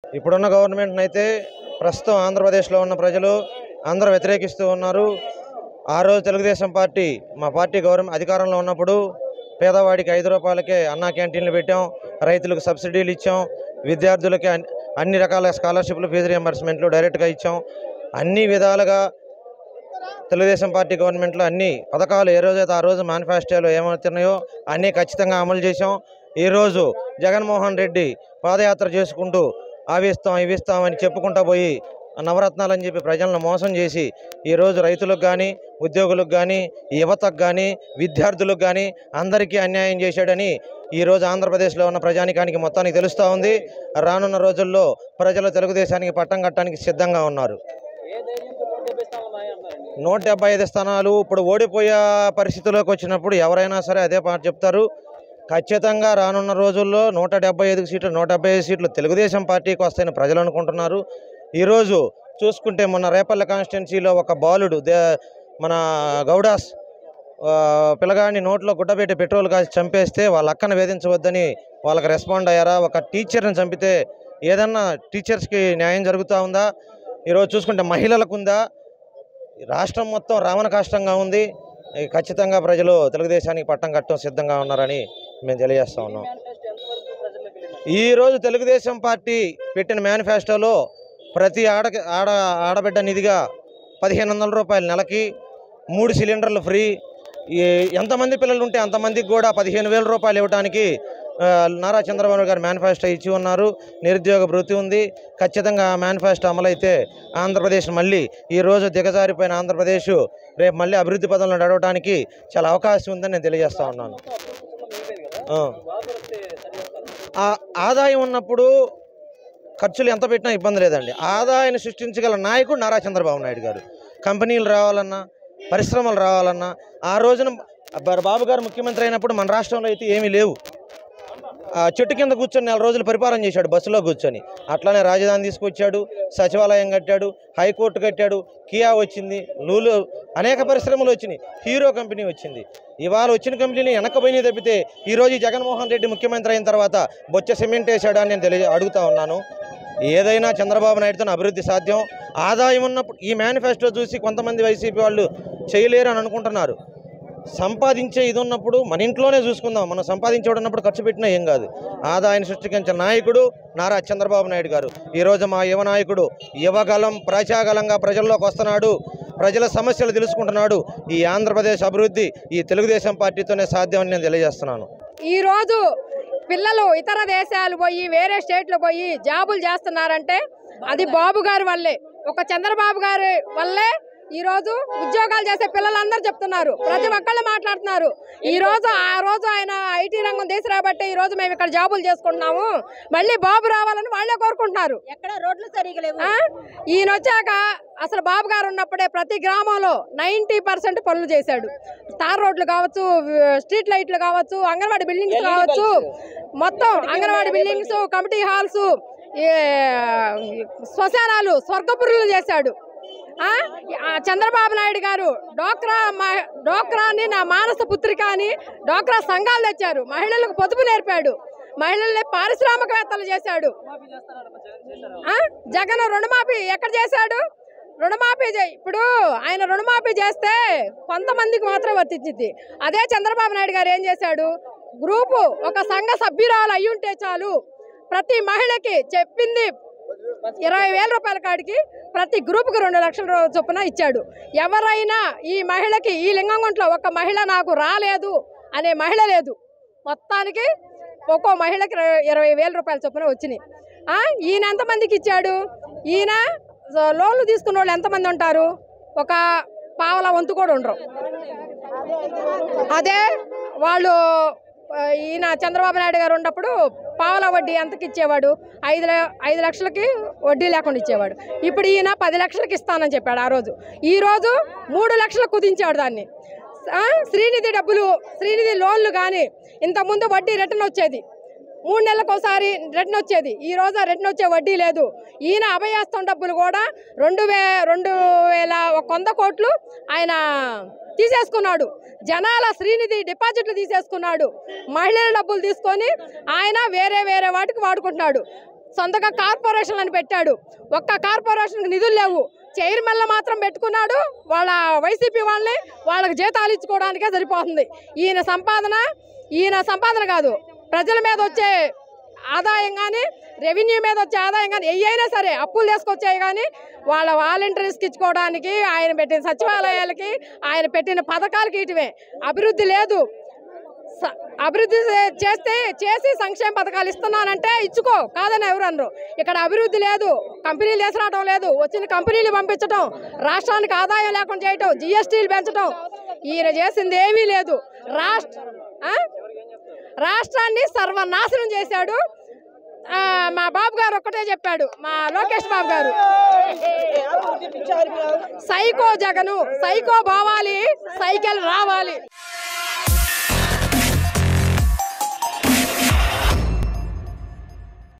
ఇప్పుడున్న గవర్నమెంట్ని అయితే ప్రస్తుతం ఆంధ్రప్రదేశ్లో ఉన్న ప్రజలు అందరూ వ్యతిరేకిస్తూ ఉన్నారు ఆ రోజు తెలుగుదేశం పార్టీ మా పార్టీ గవర్నమెంట్ అధికారంలో ఉన్నప్పుడు పేదవాడికి ఐదు రూపాయలకే అన్నా క్యాంటీన్లు పెట్టాం రైతులకు సబ్సిడీలు ఇచ్చాం విద్యార్థులకి అన్- అన్ని రకాల స్కాలర్షిప్లు ఫీజు రియంబర్స్మెంట్లు డైరెక్ట్గా ఇచ్చాం అన్ని విధాలుగా తెలుగుదేశం పార్టీ గవర్నమెంట్లో అన్ని పథకాలు ఏ రోజైతే ఆ రోజు మేనిఫెస్టోలో ఏమవుతున్నాయో అన్నీ ఖచ్చితంగా అమలు చేశాం ఈరోజు జగన్మోహన్ రెడ్డి పాదయాత్ర చేసుకుంటూ అవి ఇస్తాం ఇవి ఇస్తాం అని చెప్పుకుంటా పోయి నవరత్నాలు అని చెప్పి ప్రజలను మోసం చేసి ఈరోజు రైతులకు కానీ ఉద్యోగులకు కానీ యువతకు కానీ విద్యార్థులకు కానీ అందరికీ అన్యాయం చేశాడని ఈరోజు ఆంధ్రప్రదేశ్లో ఉన్న ప్రజానికానికి మొత్తానికి తెలుస్తూ ఉంది రానున్న రోజుల్లో ప్రజలు తెలుగుదేశానికి పట్టం కట్టడానికి సిద్ధంగా ఉన్నారు నూట డెబ్బై ఐదు స్థానాలు ఇప్పుడు ఓడిపోయే పరిస్థితిలోకి వచ్చినప్పుడు ఎవరైనా సరే అదే మాట చెప్తారు ఖచ్చితంగా రానున్న రోజుల్లో నూట డెబ్బై ఐదు సీట్లు నూట డెబ్బై ఐదు సీట్లు తెలుగుదేశం పార్టీకి వస్తాయని ప్రజలు అనుకుంటున్నారు ఈరోజు చూసుకుంటే మొన్న రేపల్లె కాన్స్టిట్యున్సీలో ఒక బాలుడు దే మన గౌడాస్ ఆ, పిల్లగాడిని నోట్లో గుడ్డబెట్టి పెట్రోల్ కాసి చంపేస్తే వాళ్ళ అక్కను వేధించవద్దని వాళ్ళకి రెస్పాండ్ అయ్యారా ఒక టీచర్ని చంపితే ఏదన్నా టీచర్స్కి న్యాయం జరుగుతూ ఉందా ఈరోజు చూసుకుంటే మహిళలకు ఉందా రాష్ట్రం మొత్తం రావణ కాష్టంగా ఉంది ఈ ఖచ్చితంగా ప్రజలు తెలుగుదేశానికి పట్టం కట్టడం సిద్ధంగా ఉన్నారని మేము తెలియజేస్తా ఉన్నాం ఈరోజు తెలుగుదేశం పార్టీ పెట్టిన మేనిఫెస్టోలో ప్రతి ఆడ ఆడ ఆడబిడ్డ నిధిగా పదిహేను వందల రూపాయలు నెలకి మూడు సిలిండర్లు ఫ్రీ ఈ ఎంతమంది పిల్లలు ఉంటే అంతమందికి కూడా పదిహేను వేల రూపాయలు ఇవ్వడానికి ఆ, నారా చంద్రబాబు గారు మేనిఫెస్టో ఇచ్చి ఉన్నారు నిరుద్యోగ భృతి ఉంది ఖచ్చితంగా ఆ మేనిఫెస్టో అమలైతే ఆంధ్రప్రదేశ్ మళ్ళీ ఈ రోజు దిగజారిపోయిన ఆంధ్రప్రదేశ్ రేపు మళ్ళీ అభివృద్ధి పదంలో నడవడానికి చాలా అవకాశం ఉందని నేను తెలియజేస్తా ఉన్నాను ఆ. ఆ ఆదాయం ఉన్నప్పుడు ఖర్చులు ఎంత పెట్టినా ఇబ్బంది లేదండి ఆదాయాన్ని సృష్టించగల నాయకుడు నారా చంద్రబాబు నాయుడు గారు కంపెనీలు రావాలన్నా పరిశ్రమలు రావాలన్నా ఆ రోజున బ- బాబు గారు ముఖ్యమంత్రి అయినప్పుడు మన రాష్ట్రంలో అయితే ఏమీ లేవు ఆ చెట్టు కింద కూర్చొని నెల రోజులు పరిపాలన చేశాడు బస్సులో కూర్చొని అట్లానే రాజధాని తీసుకొచ్చాడు సచివాలయం కట్టాడు హైకోర్టు కట్టాడు కియా వచ్చింది లూలు అనేక పరిశ్రమలు వచ్చినాయి హీరో కంపెనీ వచ్చింది ఇవాళ వచ్చిన కంపెనీలు వెనకపోయినాయి తప్పితే ఈరోజు ఈ జగన్మోహన్ రెడ్డి ముఖ్యమంత్రి అయిన తర్వాత బొచ్చ సిమెంట్ వేసాడా అని నేను తెలియ అడుగుతా ఉన్నాను ఏదైనా చంద్రబాబు నాయుడుతో అభివృద్ధి సాధ్యం ఆదాయం ఉన్నప్పుడు ఈ మేనిఫెస్టో చూసి కొంతమంది వైసీపీ వాళ్ళు చేయలేరు అని అనుకుంటున్నారు సంపాదించే ఇది ఉన్నప్పుడు మన ఇంట్లోనే చూసుకుందాం మనం సంపాదించేవాడు ఉన్నప్పుడు ఖర్చు పెట్టినా ఏం కాదు ఆదాయాన్ని సృష్టించిన నాయకుడు నారా చంద్రబాబు నాయుడు గారు ఈరోజు మా యువ నాయకుడు యువగలం ప్రజాగలంగా ప్రజల్లోకి వస్తున్నాడు ప్రజల సమస్యలు తెలుసుకుంటున్నాడు ఈ ఆంధ్రప్రదేశ్ అభివృద్ధి ఈ తెలుగుదేశం పార్టీతోనే సాధ్యమని నేను తెలియజేస్తున్నాను ఈ రోజు పిల్లలు ఇతర దేశాలు పోయి వేరే స్టేట్లు పోయి జాబులు చేస్తున్నారంటే అది బాబు గారి వల్లే ఒక చంద్రబాబు గారి వల్లే ఈ రోజు ఉద్యోగాలు చేసే పిల్లలందరూ చెప్తున్నారు ప్రతి ఒక్కళ్ళు మాట్లాడుతున్నారు ఈ రోజు ఆ రోజు ఆయన ఐటీ రంగం తీసుకురాబట్టే ఈ రోజు మేము ఇక్కడ జాబులు చేసుకుంటున్నాము మళ్ళీ బాబు రావాలని వాళ్ళే కోరుకుంటున్నారు ఎక్కడ రోడ్లు సరిగా లేవు ఆ? ఈయన వచ్చాక అసలు బాబు గారు ఉన్నప్పుడే ప్రతి గ్రామంలో నైంటీ పర్సెంట్ పనులు చేశాడు తార్ రోడ్లు కావచ్చు స్ట్రీట్ లైట్లు కావచ్చు అంగన్వాడీ బిల్డింగ్స్ కావచ్చు మొత్తం అంగన్వాడీ బిల్డింగ్స్ కమిటీ హాల్స్ శ్మశానాలు స్వర్గపురులు చేశాడు ఆ? ఆ చంద్రబాబు నాయుడు గారు డోక్రా మ- డోక్రాని నా మానస పుత్రిక అని డోక్రా సంఘాలు తెచ్చారు మహిళలకు పొదుపు నేర్పాడు మహిళల్ని పారిశ్రామికవేత్తలు చేశాడు ఆ? జగన్ రుణమాఫీ ఎక్కడ చేశాడు రుణమాఫీ చే- ఇప్పుడు ఆయన రుణమాఫీ చేస్తే కొంతమందికి మాత్రం వర్తించింది అదే చంద్రబాబు నాయుడు గారు ఏం చేశాడు గ్రూపు ఒక సంఘ సభ్యురాలు అయి ఉంటే చాలు ప్రతి మహిళకి చెప్పింది ఇరవై వేల రూపాయల కాడికి ప్రతి గ్రూప్కి రెండు లక్షల రూ- చొప్పున ఇచ్చాడు ఎవరైనా ఈ మహిళకి ఈ లింగంగుంట్లో ఒక మహిళ నాకు రాలేదు అనే మహిళ లేదు మొత్తానికి ఒక్కో మహిళకి ఇరవై- ఇరవై వేల రూపాయల చొప్పున వచ్చినాయి ఆ, ఈయన ఎంతమందికి ఇచ్చాడు ఈయన సో- లోన్లు తీసుకున్న వాళ్ళు ఎంతమంది ఉంటారు ఒక పావల వంతు కూడా ఉండరు అదే వాళ్ళు ఆ, ఈయన చంద్రబాబు నాయుడు గారు ఉన్నప్పుడు పావల వడ్డీ ఎంతకి ఇచ్చేవాడు ఐదు ల- ఐదు లక్షలకి వడ్డీ లేకుండా ఇచ్చేవాడు ఇప్పుడు ఈయన పది లక్షలకి ఇస్తానని చెప్పాడు ఆ రోజు ఈ రోజు మూడు లక్షలకు కుదించాడు దాన్ని ఆ, శ్రీనిధి డబ్బులు శ్రీనిధి లోన్లు కానీ ఇంతకుముందు వడ్డీ రిటర్న్ వచ్చేది మూడు నెలలకు ఒకసారి రిటర్న్ వచ్చేది ఈ రోజు ఆ రిటర్న్ వచ్చే వడ్డీ లేదు ఈయన అభయాస్తం డబ్బులు కూడా రెండు వే రెండు వేల ఒక వంద కోట్లు ఆయన తీసేసుకున్నాడు జనాల శ్రీనిధి డిపాజిట్లు తీసేసుకున్నాడు మహిళల డబ్బులు తీసుకొని ఆయన వేరే వేరే వాటికి వాడుకుంటున్నాడు సొంతగా కార్పొరేషన్లను పెట్టాడు ఒక్క కార్పొరేషన్కి నిధులు లేవు చైర్మన్లు మాత్రం పెట్టుకున్నాడు వాళ్ళ వైసీపీ వాళ్ళని వాళ్ళకి జీతాలు ఇచ్చుకోవడానికే సరిపోతుంది ఈయన సంపాదన ఈయన సంపాదన కాదు ప్రజల మీద వచ్చే ఆదాయం కానీ రెవెన్యూ మీద వచ్చే ఆదాయం కానీ ఏయైనా సరే అప్పులు తీసుకొచ్చాయి కానీ వాళ్ళ వాలంటీర్స్కి ఇచ్చుకోవడానికి ఆయన పెట్టిన సచివాలయాలకి ఆయన పెట్టిన పథకాలకి ఇటువే అభివృద్ధి లేదు స- అభివృద్ధి చే- చేస్తే చేసి సంక్షేమ పథకాలు ఇస్తున్నానంటే ఇచ్చుకో కాదని ఎవరు అనరు ఇక్కడ అభివృద్ధి లేదు కంపెనీలు తీసుకురావడం లేదు వచ్చిన కంపెనీలు పంపించడం రాష్ట్రానికి ఆదాయం లేకుండా చేయటం జిఎస్టీలు పెంచడం ఈయన చేసింది ఏమీ లేదు రాష్ట్ర ఆ? రాష్ట్రాన్ని సర్వనాశనం చేశాడు ఆ, మా బాబు గారు ఒక్కటే చెప్పాడు మా లోకేష్ బాబు గారు సైకో జగను సైకో బావాలి సైకిల్ రావాలి